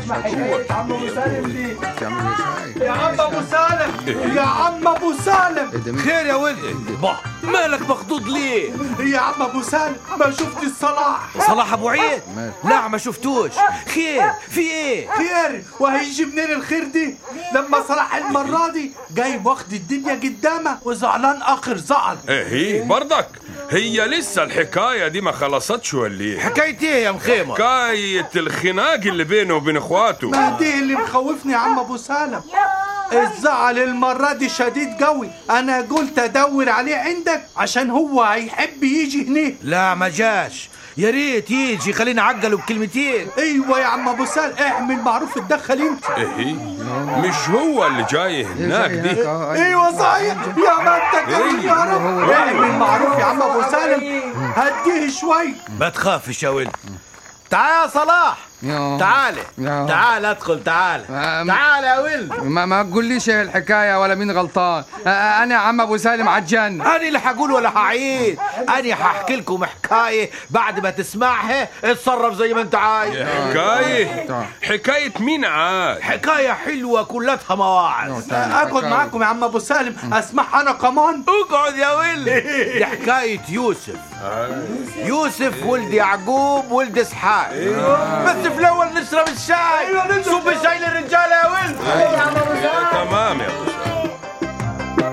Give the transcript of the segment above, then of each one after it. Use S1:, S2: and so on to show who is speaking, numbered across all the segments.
S1: اسمع حكايه عم ابو سالم دي
S2: تعمل ايه شاي
S1: يا عم ابو سالم يا عم ابو سالم
S2: ايه ده مين؟
S3: خير يا ولدي با مالك مخضوض ليه
S1: يا عم ابو سالم ما شفت الصلاح
S3: صلاح ابو عيد
S2: مال؟
S3: لا ما شفتوش خير في ايه
S1: خير وهيجي منين الخير دي لما صلاح المرة دي جاي واخد الدنيا قدامه وزعلان اخر زعل
S4: ايه برضك هي لسه الحكاية دي ما خلصتش ولا ايه؟
S3: حكاية ايه يا مخيمة
S4: حكاية الخناق اللي بينه وبين اخواته
S1: ما دي اللي مخوفني يا عم ابو سالم الزعل المرة دي شديد قوي انا قلت ادور عليه عندك عشان هو هيحب يجي هنا
S3: لا ما جاش يا ريت يجي خلينا عقله بكلمتين
S1: ايوه يا عم ابو سالم اعمل معروف اتدخل انت
S4: ايه مش هو اللي جاي هناك
S2: إيه
S4: دي
S2: زيك؟ آه، أيوة.
S1: ايوه صحيح يا ما انت كريم يا رب اعمل معروف يا عم ابو سالم هديه شوي
S3: ما تخافش يا ولد تعال يا صلاح
S2: يا.
S3: تعال
S2: يا.
S3: تعال ادخل تعال
S2: أم-
S3: تعال يا ولد
S2: ما ما تقوليش ايه الحكايه ولا مين غلطان آه، انا يا عم ابو سالم عجان
S3: انا اللي هقول ولا هعيد انا هحكي لكم حكايه بعد ما تسمعها اتصرف زي ما انت عايز
S4: حكاية حكاية مين عاد؟
S3: حكايه حلوه كلها مواعظ
S1: اقعد معاكم يا عم ابو سالم اسمعها انا كمان
S3: اقعد يا ولد دي حكايه يوسف يوسف ولد يعقوب ولد اسحاق بس في الاول نشرب الشاي صب الشاي للرجاله يا ولد
S4: إيه، تمام يا ابو سالم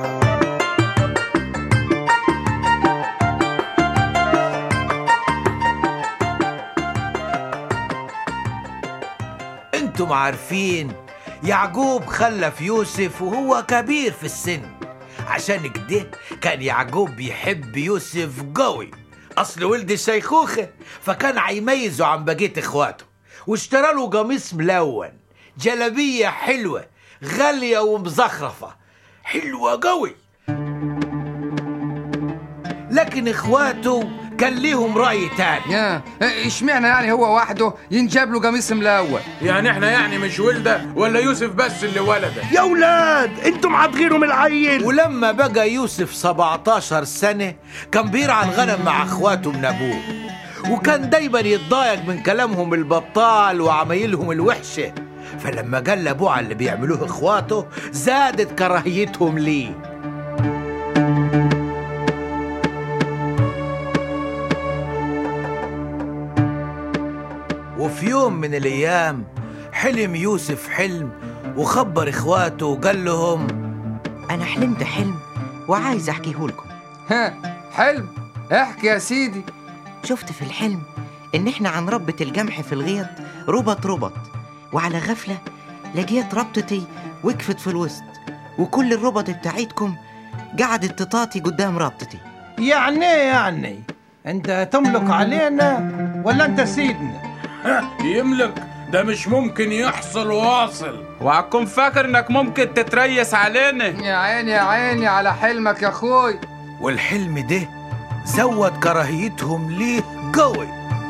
S3: انتم عارفين يعقوب خلف يوسف وهو كبير في السن عشان كده كان يعقوب بيحب يوسف قوي اصل ولد الشيخوخه فكان هيميزه عن بقيه اخواته واشترى له قميص ملون جلبيه حلوه غاليه ومزخرفه حلوه قوي لكن اخواته كان ليهم راي تاني
S2: يا إيه، اشمعنى يعني هو وحده ينجاب له قميص ملون
S5: يعني احنا يعني مش ولده ولا يوسف بس اللي ولده
S1: يا اولاد انتم عاطغينه من العيل
S3: ولما بقى يوسف 17 سنة كان بيرعى الغنم مع اخواته من ابوه وكان دايما يتضايق من كلامهم البطال وعمايلهم الوحشة فلما قال لابوه على اللي بيعملوه اخواته زادت كراهيتهم ليه وفي يوم من الايام حلم يوسف حلم وخبر اخواته وقال لهم
S6: أنا حلمت حلم وعايز أحكيه لكم
S2: ها حلم احكي يا سيدي
S6: شفت في الحلم إن إحنا عن ربة الجمح في الغيط ربط ربط وعلى غفلة لقيت ربطتي وقفت في الوسط وكل الربط بتاعتكم قعدت تطاطي قدام ربطتي
S7: يعني ايه يعني انت تملك علينا ولا انت سيدنا
S5: يملك ده مش ممكن يحصل واصل وهتكون فاكر انك ممكن تتريس علينا
S2: يا عيني يا عيني على حلمك يا اخوي
S3: والحلم ده زود كراهيتهم ليه قوي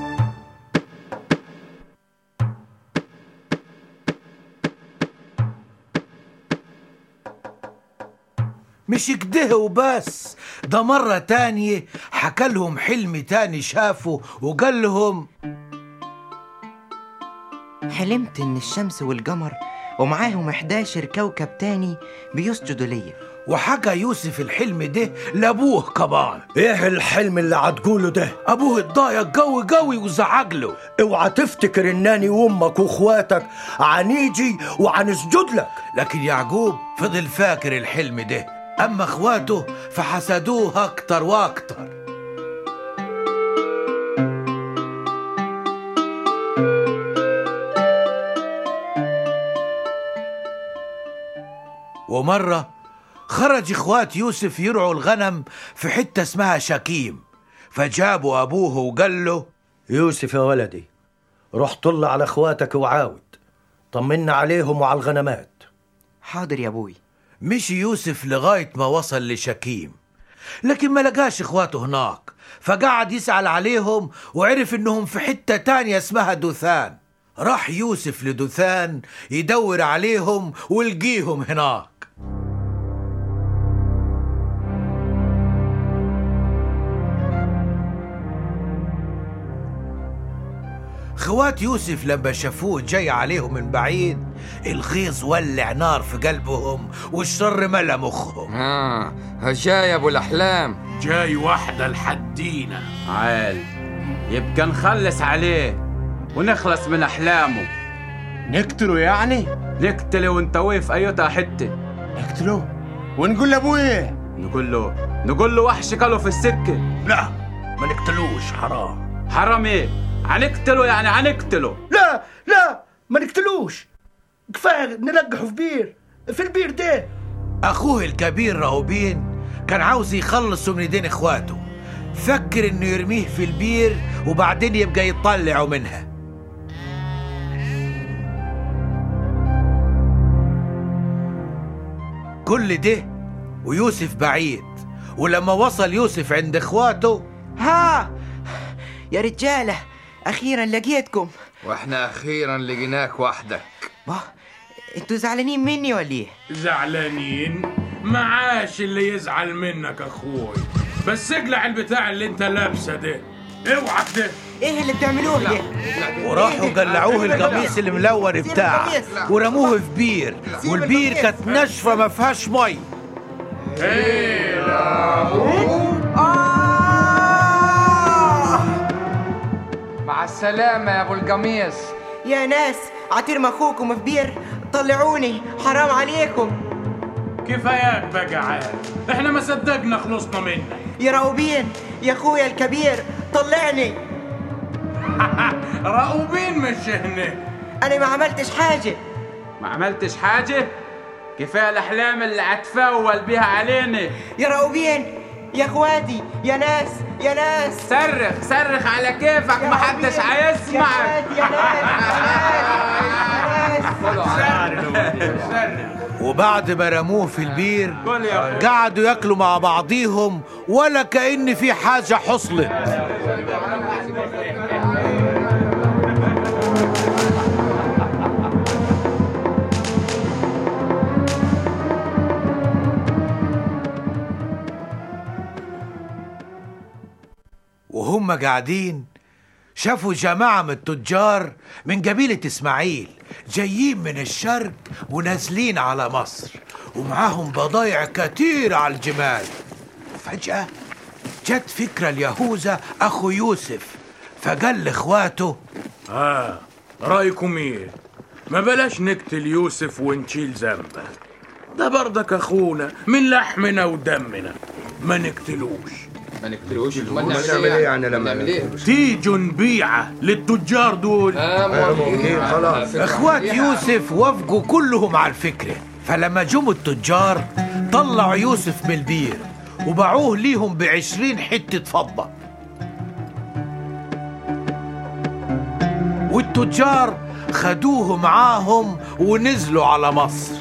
S3: مش كده وبس ده مرة تانية حكى لهم حلم تاني شافه وقال لهم
S6: حلمت إن الشمس والقمر ومعاهم 11 كوكب تاني بيسجدوا ليا
S3: وحكى يوسف الحلم ده لابوه كمان
S8: ايه الحلم اللي هتقوله ده
S3: ابوه اتضايق قوي قوي وزعق له
S8: اوعى تفتكر انني وامك واخواتك عنيجي وعنسجد لك
S3: لكن يعقوب فضل فاكر الحلم ده أما إخواته فحسدوه أكتر وأكتر ومرة خرج إخوات يوسف يرعوا الغنم في حتة اسمها شكيم فجابوا أبوه وقال له
S8: يوسف يا ولدي روح طل على اخواتك وعاود طمنا عليهم وعلى الغنمات
S6: حاضر يا أبوي
S3: مشي يوسف لغاية ما وصل لشكيم لكن ما لقاش اخواته هناك فقعد يسأل عليهم وعرف انهم في حتة تانية اسمها دوثان راح يوسف لدوثان يدور عليهم ولقيهم هناك خوات يوسف لما شافوه جاي عليهم من بعيد الغيظ ولع نار في قلبهم والشر ملا مخهم
S2: اه جاي ابو الاحلام
S5: جاي واحدة لحدينا عال يبقى نخلص عليه ونخلص من أحلامه
S9: نقتله يعني؟
S5: نقتله وانت واقف أيوتا حتة
S9: نقتله؟ ونقول لابوه ايه؟
S5: نقول له نقول له وحش كله في السكة
S8: لا ما نقتلوش حرام
S5: حرام ايه؟ هنقتله يعني هنقتله
S8: لا لا ما نقتلوش كفايه نلقحه في بير في البير ده
S3: أخوه الكبير راوبين كان عاوز يخلصه من ايدين اخواته فكر انه يرميه في البير وبعدين يبقى يطلعه منها كل ده ويوسف بعيد ولما وصل يوسف عند اخواته
S6: ها يا رجالة أخيرا لقيتكم
S2: واحنا اخيرا لقيناك وحدك
S6: ما انتوا زعلانين مني ولا ايه؟
S5: زعلانين معاش اللي يزعل منك اخوي بس اقلع البتاع اللي انت لابسه ده اوعى ده
S6: ايه اللي بتعملوه ده؟
S3: وراحوا قلعوه القميص الملون بتاعه ورموه في بير والبير كانت ناشفه ما فيهاش مي
S2: مع السلامة يا ابو القميص
S6: يا ناس عترم اخوكم في بير طلعوني حرام عليكم
S5: كفاياك بقى عاد احنا ما صدقنا خلصنا منك
S6: يا راوبين يا اخويا الكبير طلعني
S5: راؤوبين مش هنا
S6: انا ما عملتش حاجة
S5: ما عملتش حاجة كفاية الأحلام اللي هتفول بيها علينا
S6: يا راوبين يا اخواتي يا ناس يا ناس
S5: صرخ صرخ على كيفك
S6: يا
S5: محدش
S6: راوبين،
S5: هيسمعك
S6: يا ناس يا ناس يا ناس
S3: وبعد ما رموه في البير
S5: قول يا أخوي.
S3: قعدوا ياكلوا مع بعضيهم ولا كأن في حاجة حصلت وهم قاعدين شافوا جماعة من التجار من قبيلة إسماعيل جايين من الشرق ونازلين على مصر ومعاهم بضايع كتير على الجمال فجأة جت فكرة اليهوذا أخو يوسف فقال لإخواته
S5: آه رأيكم إيه؟ ما بلاش نقتل يوسف ونشيل ذنبه ده برضك أخونا من لحمنا ودمنا ما نقتلوش
S2: ما نقتلوش
S1: نعمل إيه يعني لما
S2: نعمل ايه؟
S5: تيجوا نبيعه للتجار دول
S2: آه ممكن
S1: خلاص.
S3: إخوات يوسف وافقوا كلهم على الفكرة فلما جم التجار طلعوا يوسف من البير وباعوه ليهم بعشرين حتة فضة والتجار خدوه معاهم ونزلوا على مصر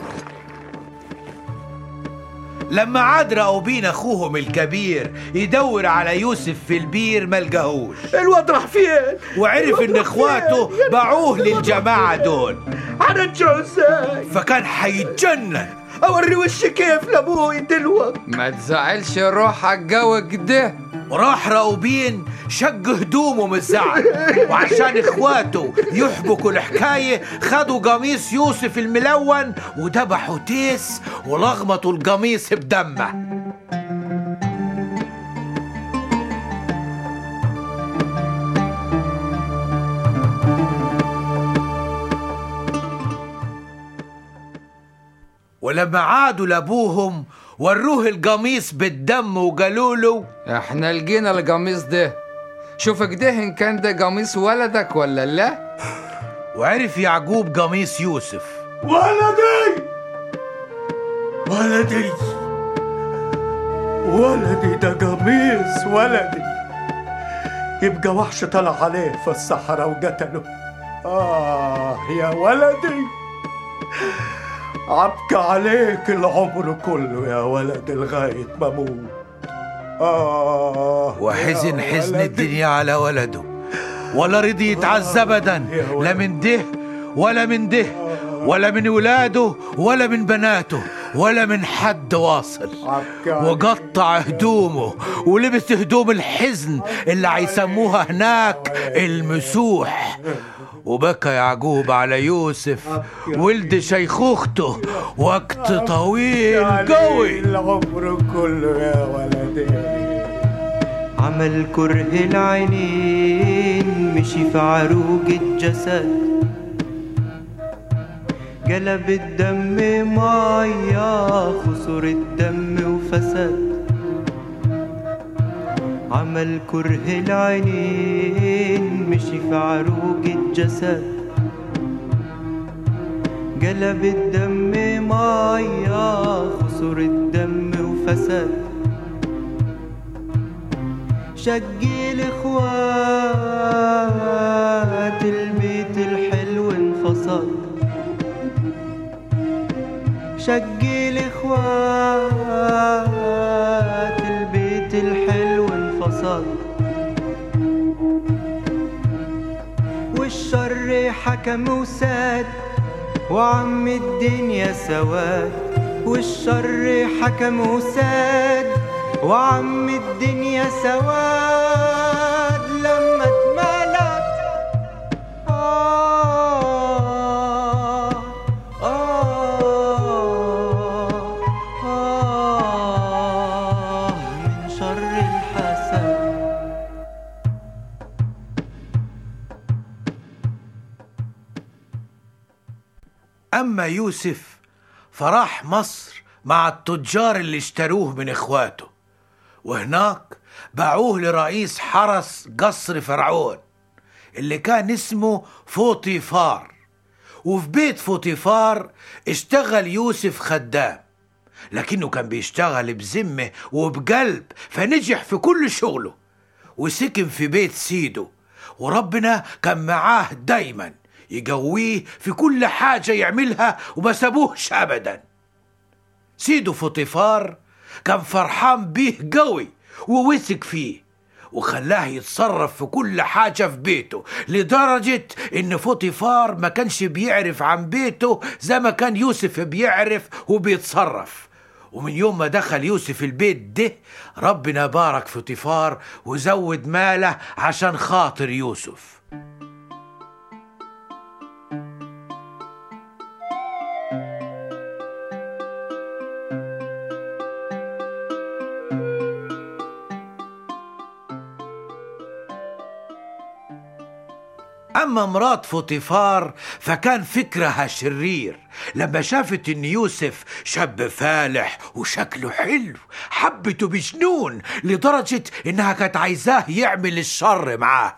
S3: لما عاد راؤوبين اخوهم الكبير يدور على يوسف في البير ما لقاهوش
S8: الواد راح فين؟
S3: وعرف ان اخواته باعوه للجماعه دول
S8: هنرجعه ازاي؟
S3: فكان حيتجنن
S8: اوري وشي كيف لابوي دلوقت
S2: ما تزعلش روحك جو كده
S3: وراح راؤوبين شق هدومه من الزعل وعشان اخواته يحبكوا الحكايه خدوا قميص يوسف الملون وذبحوا تيس ولغمطوا القميص بدمه ولما عادوا لابوهم وروه القميص بالدم وقالوا له
S2: احنا لقينا القميص ده شوف كده ان كان ده قميص ولدك ولا لا
S3: وعرف يعقوب قميص يوسف
S8: ولدي ولدي ولدي ده قميص ولدي يبقى وحش طلع عليه في الصحراء وقتله آه يا ولدي عبكى عليك العمر كله يا ولدي لغاية ما أموت آه
S3: وحزن
S8: يا
S3: حزن
S8: ولدي.
S3: الدنيا على ولده ولا رضي يتعزى ابدا لا من ده ولا من ده ولا من ولاده ولا من بناته ولا من حد واصل
S8: عبقري.
S3: وقطع هدومه ولبس هدوم الحزن اللي هيسموها هناك المسوح وبكى يعقوب على يوسف ولد شيخوخته وقت طويل قوي
S8: العمر كله يا ولدي
S10: عمل كره العينين مشي في عروق الجسد قلب الدم مية خسر الدم وفسد عمل كره العينين مشي في عروق الجسد قلب الدم مية خسر الدم وفسد شقي الاخوات البيت الحلو انفصل شقي الاخوات البيت الحلو انفصل والشر حكم وساد وعم الدنيا سواد والشر حكم وساد وعم الدنيا سواد لما اتملت آه آه آه من شر الحسد
S3: أما يوسف فراح مصر مع التجار اللي اشتروه من إخواته وهناك باعوه لرئيس حرس قصر فرعون اللي كان اسمه فوطيفار وفي بيت فوطيفار اشتغل يوسف خدام لكنه كان بيشتغل بذمة وبقلب فنجح في كل شغله وسكن في بيت سيده وربنا كان معاه دايما يقويه في كل حاجة يعملها وما سابوهش أبدا سيده فوطيفار كان فرحان بيه قوي ووثق فيه وخلاه يتصرف في كل حاجة في بيته لدرجة إن فوطيفار ما كانش بيعرف عن بيته زي ما كان يوسف بيعرف وبيتصرف ومن يوم ما دخل يوسف البيت ده ربنا بارك فوطيفار وزود ماله عشان خاطر يوسف أما مرات فوطيفار فكان فكرها شرير لما شافت إن يوسف شاب فالح وشكله حلو حبته بجنون لدرجة إنها كانت عايزاه يعمل الشر معاه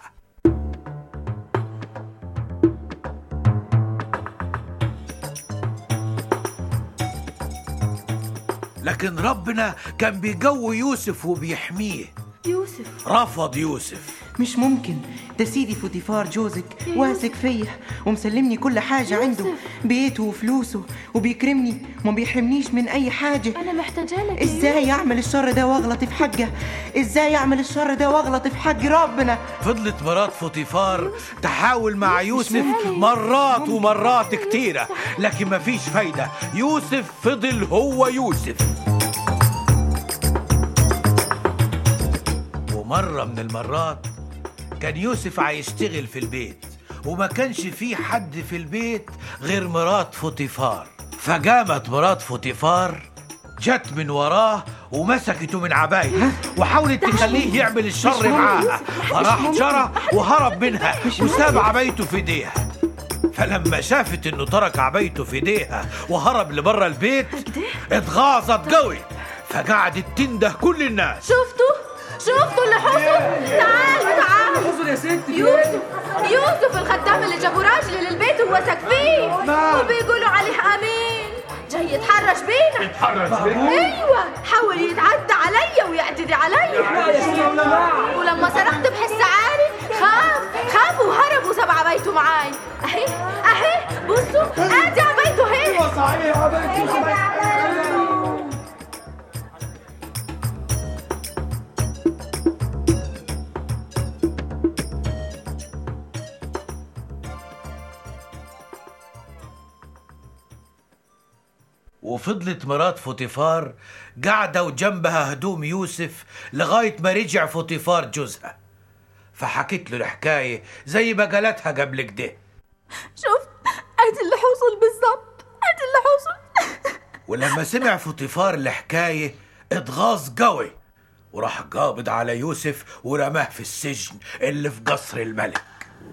S3: لكن ربنا كان بيقوي يوسف وبيحميه
S11: يوسف
S3: رفض يوسف
S6: مش ممكن ده سيدي فوتيفار جوزك واثق فيا ومسلمني كل حاجة عنده بيته وفلوسه وبيكرمني وما بيحرمنيش من أي حاجة
S11: أنا محتاجة لك
S6: إزاي أعمل الشر ده وأغلط في حقه إزاي أعمل الشر ده وأغلط في حق ربنا
S3: فضلت مرات فوطيفار تحاول مع يوسف مرات ومرات كتيرة لكن مفيش فايدة يوسف فضل هو يوسف ومرة من المرات كان يوسف هيشتغل في البيت وما كانش في حد في البيت غير مرات فوطيفار فقامت مرات فوطيفار جت من وراه ومسكته من عبايته وحاولت تخليه يعمل الشر معاها فراح جرى وهرب منها وساب عبايته في ايديها فلما شافت انه ترك عبايته في ايديها وهرب لبره البيت اتغاظت قوي فقعدت تنده كل الناس
S11: شفتوا شفتوا اللي حصل تعالوا تعالوا
S12: حصل يا ستي
S11: يوسف يوسف الخدام اللي جابوا راجل للبيت ووثق فيه
S12: نعم.
S11: وبيقولوا عليه امين جاي يتحرش بينا
S12: يتحرش بينا؟
S11: ايوه حاول يتعدى عليا ويعتدي عليا
S12: لا يا ستي، لا.
S11: ولما صرخت بحس عالي خاف خاف وهرب وساب عبايته معاي اهي اهي بصوا ادي عبايته اهي
S12: ايوه صحيح عبايته
S3: وفضلت مرات فوتيفار قاعدة وجنبها هدوم يوسف لغاية ما رجع فوتيفار جوزها فحكت له الحكاية زي ما قالتها قبل كده
S11: شوف ادي اللي حصل بالظبط ادي اللي حصل
S3: ولما سمع فوتيفار الحكاية اتغاظ قوي وراح قابض على يوسف ورماه في السجن اللي في قصر الملك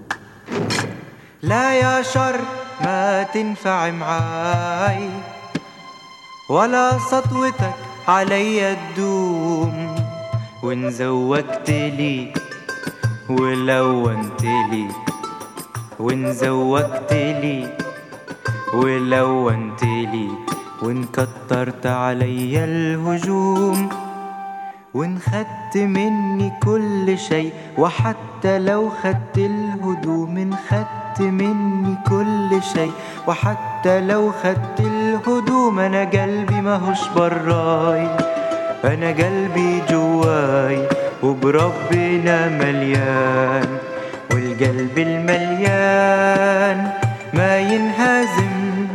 S10: لا يا شر ما تنفع معاي ولا سطوتك علي تدوم وان زوجت لي ولونت لي وان زوجت لي ولونت لي وان كترت علي الهجوم وان خدت مني كل شيء وحتى لو خدت الهدوم ان خدت مني كل شيء وحتى لو خدت الهدوم انا قلبي ماهوش براي انا قلبي جواي وبربنا مليان والقلب المليان ما ينهزم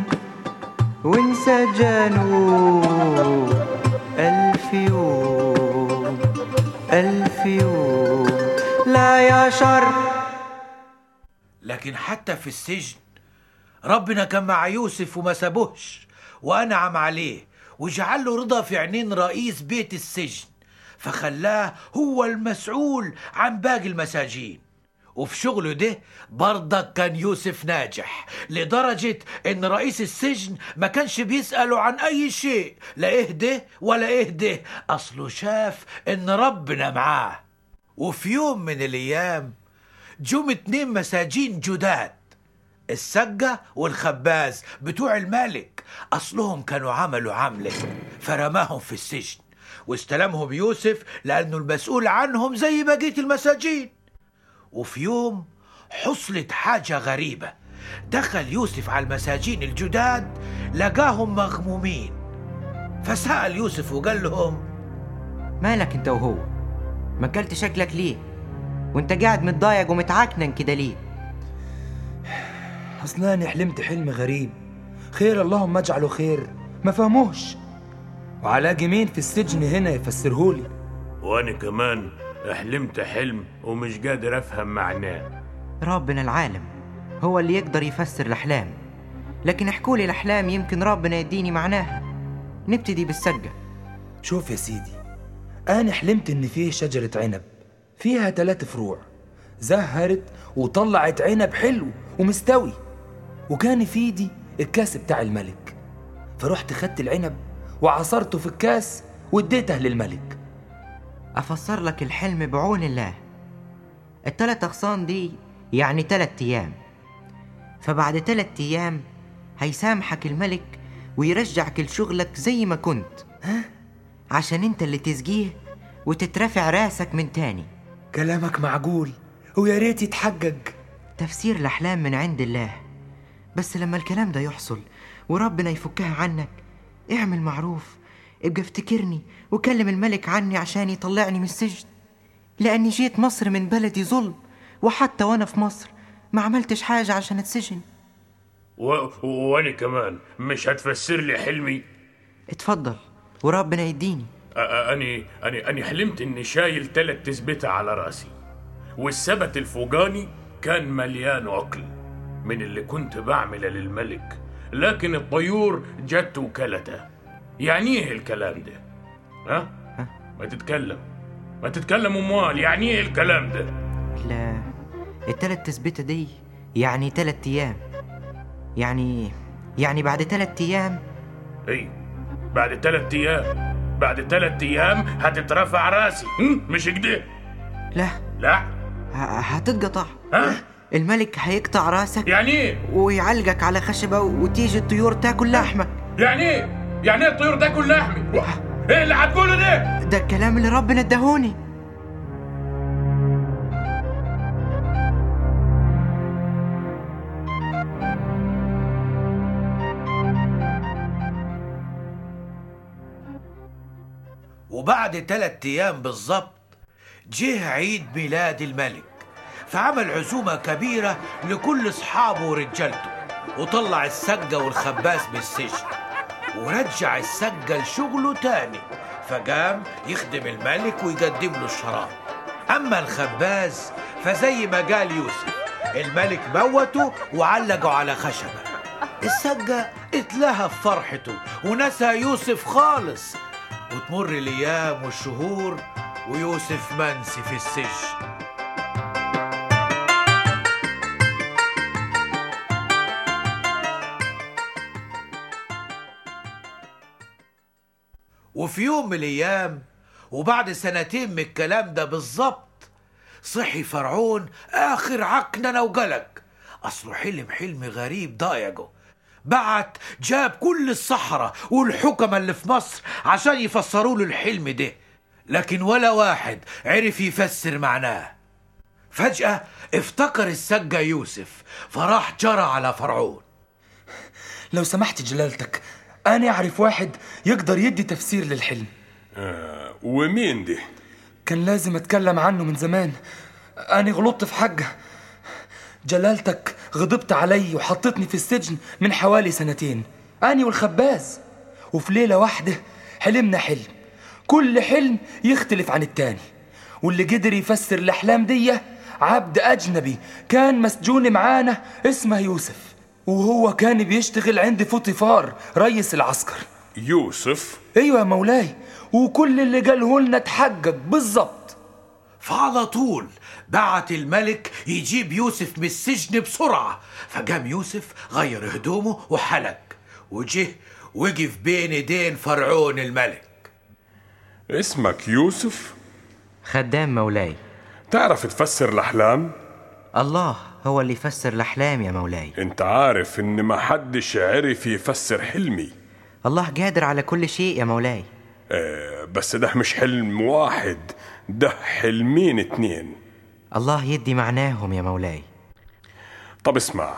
S10: وانسجنوا ألف يوم ألف يوم لا يا شر
S3: لكن حتى في السجن ربنا كان مع يوسف وما سابوهش وأنعم عليه وجعل له رضا في عينين رئيس بيت السجن فخلاه هو المسؤول عن باقي المساجين وفي شغله ده برضك كان يوسف ناجح لدرجة ان رئيس السجن ما كانش بيسأله عن اي شيء لا ايه ده ولا ايه ده اصله شاف ان ربنا معاه وفي يوم من الايام جم اتنين مساجين جداد السجة والخباز بتوع الملك أصلهم كانوا عملوا عملة فرماهم في السجن واستلمهم يوسف لأنه المسؤول عنهم زي بقية المساجين وفي يوم حصلت حاجة غريبة دخل يوسف على المساجين الجداد لقاهم مغمومين فسأل يوسف وقال لهم
S6: مالك انت وهو ما اكلت شكلك ليه وانت قاعد متضايق ومتعكنن كده ليه
S13: أصلاني حلمت حلم غريب خير اللهم اجعله خير ما فهموش وعلاقي مين في السجن هنا يفسرهولي
S5: وانا كمان حلمت حلم ومش قادر افهم معناه
S6: ربنا العالم هو اللي يقدر يفسر الأحلام لكن احكولي الأحلام يمكن ربنا يديني معناها نبتدي بالسجة
S13: شوف يا سيدي أنا حلمت إن فيه شجرة عنب فيها تلات فروع زهرت وطلعت عنب حلو ومستوي وكان في ايدي الكاس بتاع الملك فرحت خدت العنب وعصرته في الكاس واديته للملك
S6: أفسر لك الحلم بعون الله التلات أغصان دي يعني تلات أيام فبعد تلات أيام هيسامحك الملك ويرجعك لشغلك زي ما كنت ها؟ عشان انت اللي تسقيه وتترفع راسك من تاني
S13: كلامك معقول ويا ريت يتحقق
S6: تفسير الأحلام من عند الله بس لما الكلام ده يحصل وربنا يفكها عنك اعمل معروف ابقى افتكرني وكلم الملك عني عشان يطلعني من السجن لأني جيت مصر من بلدي ظلم وحتى وأنا في مصر ما عملتش حاجة عشان اتسجن
S5: و... وانا كمان مش هتفسر لي حلمي
S6: اتفضل وربنا يديني
S5: أ- أ- اني اني اني حلمت اني شايل تلات تثبيته على راسي والسبت الفوقاني كان مليان عقل من اللي كنت بعمله للملك لكن الطيور جت وكلته يعني ايه الكلام ده ها ما تتكلم ما تتكلم امال يعني ايه الكلام ده
S6: لا التلات تثبيتة دي يعني تلات أيام يعني يعني بعد تلات أيام
S5: اي بعد تلات ايام بعد تلات ايام هتترفع راسي هم؟ مش كده
S6: لا
S5: لا
S6: ه- هتتقطع
S5: ها
S6: الملك هيقطع راسك
S5: يعني ايه
S6: ويعلقك على خشبة وتيجي الطيور تاكل لحمك
S5: يعني ايه يعني ايه الطيور تاكل لحمي ايه اللي هتقوله ده
S6: ده الكلام اللي ربنا اداهوني
S3: وبعد تلات أيام بالظبط جه عيد ميلاد الملك فعمل عزومة كبيرة لكل أصحابه ورجالته وطلع السجة والخباز من السجن ورجع السجة لشغله تاني فقام يخدم الملك ويقدم له الشراب أما الخباز فزي ما قال يوسف الملك موته وعلقه على خشبة السجة اتلهى في فرحته ونسى يوسف خالص وتمر الأيام والشهور ويوسف منسي في السجن وفي يوم من الايام وبعد سنتين من الكلام ده بالظبط صحي فرعون اخر عكننه وقلق اصله حلم حلم غريب ضايقه بعت جاب كل الصحراء والحكمة اللي في مصر عشان يفسروا له الحلم ده لكن ولا واحد عرف يفسر معناه فجأة افتكر السجة يوسف فراح جرى على فرعون
S13: لو سمحت جلالتك أنا أعرف واحد يقدر يدي تفسير للحلم
S4: آه ومين دي؟
S13: كان لازم أتكلم عنه من زمان أنا غلطت في حاجة جلالتك غضبت علي وحطتني في السجن من حوالي سنتين أنا والخباز وفي ليلة واحدة حلمنا حلم كل حلم يختلف عن التاني واللي قدر يفسر الأحلام دي عبد أجنبي كان مسجون معانا اسمه يوسف وهو كان بيشتغل عند فوطيفار رئيس العسكر
S4: يوسف
S13: ايوه يا مولاي وكل اللي قاله لنا اتحقق بالظبط
S3: فعلى طول بعت الملك يجيب يوسف من السجن بسرعة فقام يوسف غير هدومه وحلق وجه وقف بين ايدين فرعون الملك
S4: اسمك يوسف؟
S6: خدام مولاي
S4: تعرف تفسر الأحلام؟
S6: الله هو اللي يفسر الأحلام يا مولاي
S4: انت عارف ان ما حدش عرف يفسر حلمي
S6: الله قادر على كل شيء يا مولاي
S4: آه بس ده مش حلم واحد ده حلمين اتنين
S6: الله يدي معناهم يا مولاي
S4: طب اسمع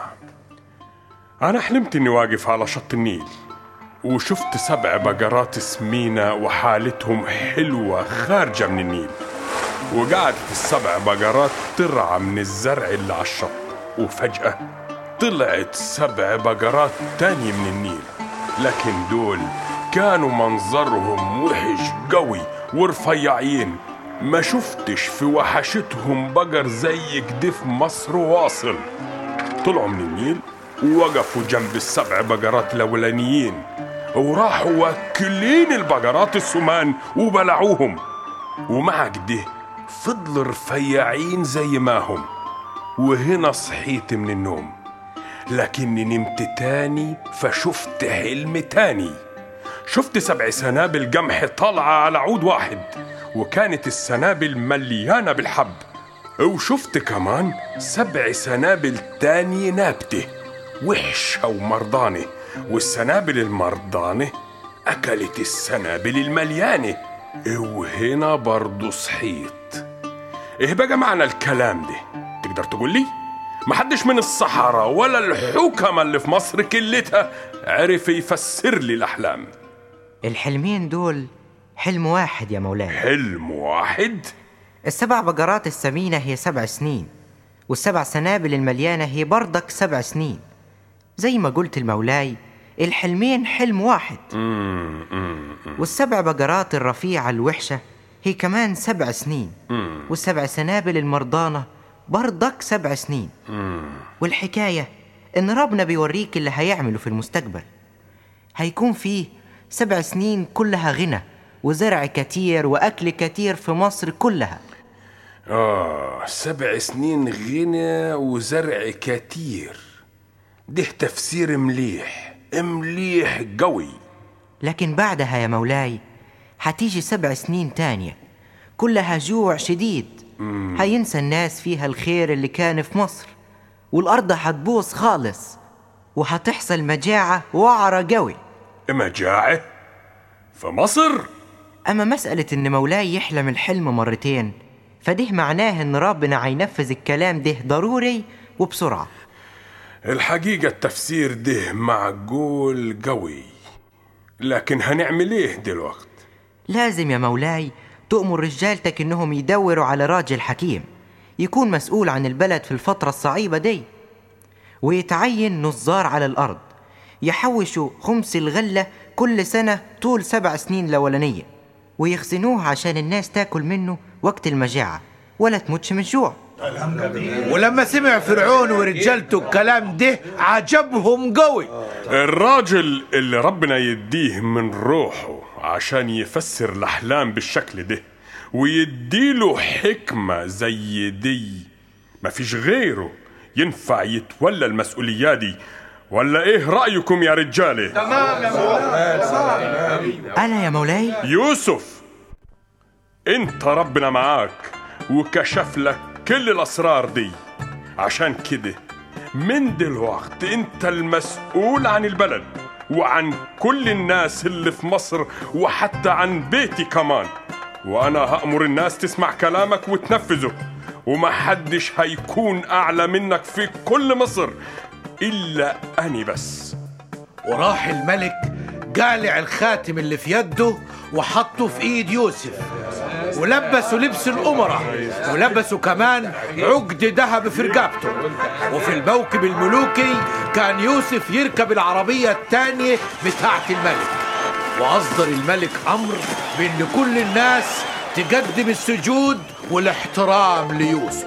S4: أنا حلمت إني واقف على شط النيل وشفت سبع بقرات سمينة وحالتهم حلوة خارجة من النيل وقعدت السبع بقرات ترعى من الزرع اللي على الشط وفجأة طلعت سبع بقرات تاني من النيل لكن دول كانوا منظرهم وحش قوي ورفيعين ما شفتش في وحشتهم بقر زي كده في مصر واصل طلعوا من النيل ووقفوا جنب السبع بقرات الاولانيين وراحوا واكلين البقرات السمان وبلعوهم ومع كده فضلوا رفيعين زي ما هم وهنا صحيت من النوم لكني نمت تاني فشفت حلم تاني شفت سبع سنابل قمح طالعة على عود واحد وكانت السنابل مليانة بالحب وشفت كمان سبع سنابل تاني نابتة وحشة ومرضانة والسنابل المرضانة أكلت السنابل المليانة وهنا برضو صحيت إيه بقى معنى الكلام ده تقدر تقول لي محدش من الصحراء ولا الحكمة اللي في مصر كلتها عرف يفسر لي الأحلام
S6: الحلمين دول حلم واحد يا مولاي
S4: حلم واحد
S6: السبع بقرات السمينة هي سبع سنين والسبع سنابل المليانة هي برضك سبع سنين زي ما قلت المولاي الحلمين حلم واحد
S4: مم، مم، مم.
S6: والسبع بقرات الرفيعة الوحشة هي كمان سبع سنين
S4: مم.
S6: والسبع سنابل المرضانة برضك سبع سنين
S4: مم.
S6: والحكاية إن ربنا بيوريك اللي هيعمله في المستقبل هيكون فيه سبع سنين كلها غنى وزرع كتير وأكل كتير في مصر كلها
S4: آه سبع سنين غنى وزرع كتير ده تفسير مليح مليح قوي
S6: لكن بعدها يا مولاي هتيجي سبع سنين تانية كلها جوع شديد
S4: مم.
S6: هينسى الناس فيها الخير اللي كان في مصر والأرض هتبوظ خالص وهتحصل مجاعة وعرة قوي
S4: مجاعة في مصر
S6: أما مسألة إن مولاي يحلم الحلم مرتين فده معناه إن ربنا هينفذ الكلام ده ضروري وبسرعة
S4: الحقيقة التفسير ده معقول قوي لكن هنعمل ايه دلوقت
S6: لازم يا مولاي تؤمر رجالتك إنهم يدوروا على راجل حكيم يكون مسؤول عن البلد في الفترة الصعيبة دي ويتعين نظار على الأرض يحوشوا خمس الغلة كل سنة طول سبع سنين الأولانية ويخزنوه عشان الناس تاكل منه وقت المجاعة ولا تموتش من الجوع
S3: ولما سمع فرعون ورجالته الكلام ده عجبهم قوي
S4: الراجل اللي ربنا يديه من روحه عشان يفسر الأحلام بالشكل ده ويديله حكمة زي دي مفيش غيره ينفع يتولى المسؤولية دي ولا ايه رأيكم يا رجالة
S1: تمام يا مولاي
S6: أنا يا مولاي
S4: يوسف انت ربنا معاك وكشف لك كل الاسرار دي عشان كده من دلوقت انت المسؤول عن البلد وعن كل الناس اللي في مصر وحتى عن بيتي كمان وانا هأمر الناس تسمع كلامك وتنفذه ومحدش هيكون اعلى منك في كل مصر الا اني بس
S3: وراح الملك قالع الخاتم اللي في يده وحطه في ايد يوسف ولبسوا لبس الأمراء ولبسوا كمان عقد ذهب في رقبته وفي الموكب الملوكي كان يوسف يركب العربية التانية بتاعت الملك وأصدر الملك أمر بأن كل الناس تقدم السجود والاحترام ليوسف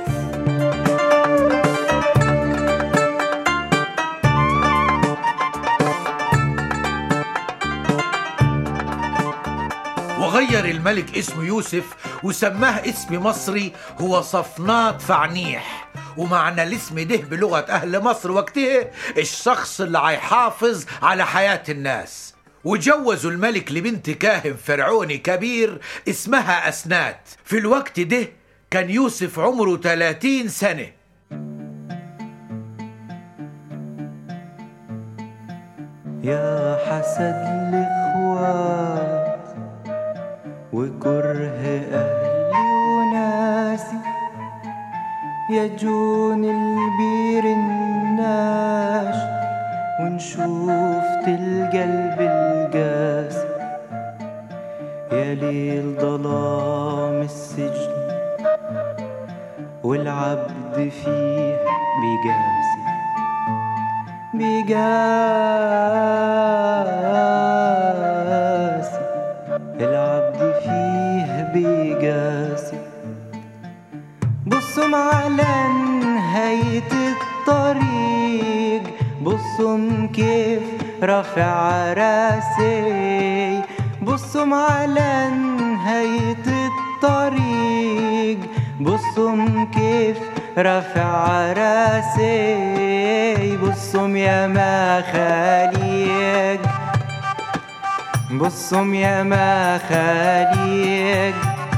S3: وغير الملك اسم يوسف وسماه اسم مصري هو صفنات فعنيح ومعنى الاسم ده بلغة أهل مصر وقتها الشخص اللي هيحافظ على حياة الناس وجوزوا الملك لبنت كاهن فرعوني كبير اسمها أسنات في الوقت ده كان يوسف عمره 30 سنة
S10: يا حسد الإخوات وكره أهلي وناسي يا جون البير الناش ونشوفت القلب القاسي يا ليل ظلام السجن والعبد فيه بيقاسي بيقاسي العبد فيه بيقاسي بصوا على نهاية الطريق بصوا كيف رافع راسي بصوا على نهاية الطريق بصوا كيف رافع راسي بصوا يا ما خليق بصوا يا ما خليق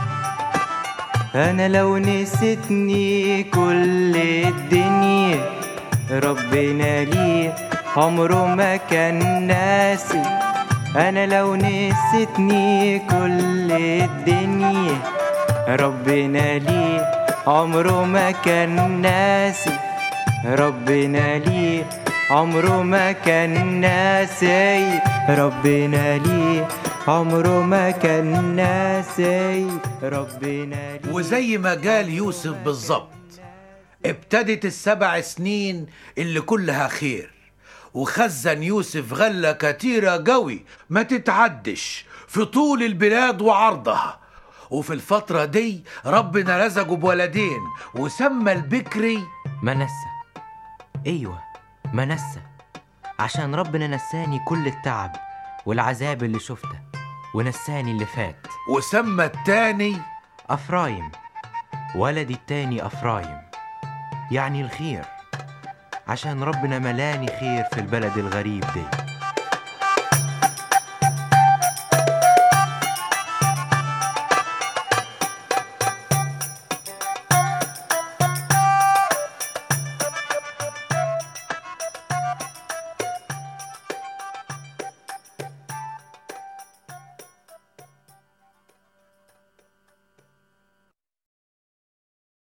S10: أنا لو نسيتني كل الدنيا ربنا لي عمره ما كان ناسي أنا لو نسيتني كل الدنيا ربنا لي عمره ما كان ناسي ربنا لي عمره ما كان ناسي ربنا لي عمره ما كان ناسي ربنا لي
S3: وزي ما قال يوسف بالظبط ابتدت السبع سنين اللي كلها خير وخزن يوسف غلة كتيرة قوي ما تتعدش في طول البلاد وعرضها وفي الفترة دي ربنا رزقه بولدين وسمى البكري
S6: منسى ايوه منسى عشان ربنا نساني كل التعب والعذاب اللي شفته ونساني اللي فات
S3: وسمى التاني
S6: أفرايم ولدي التاني أفرايم يعني الخير عشان ربنا ملاني خير في البلد الغريب دي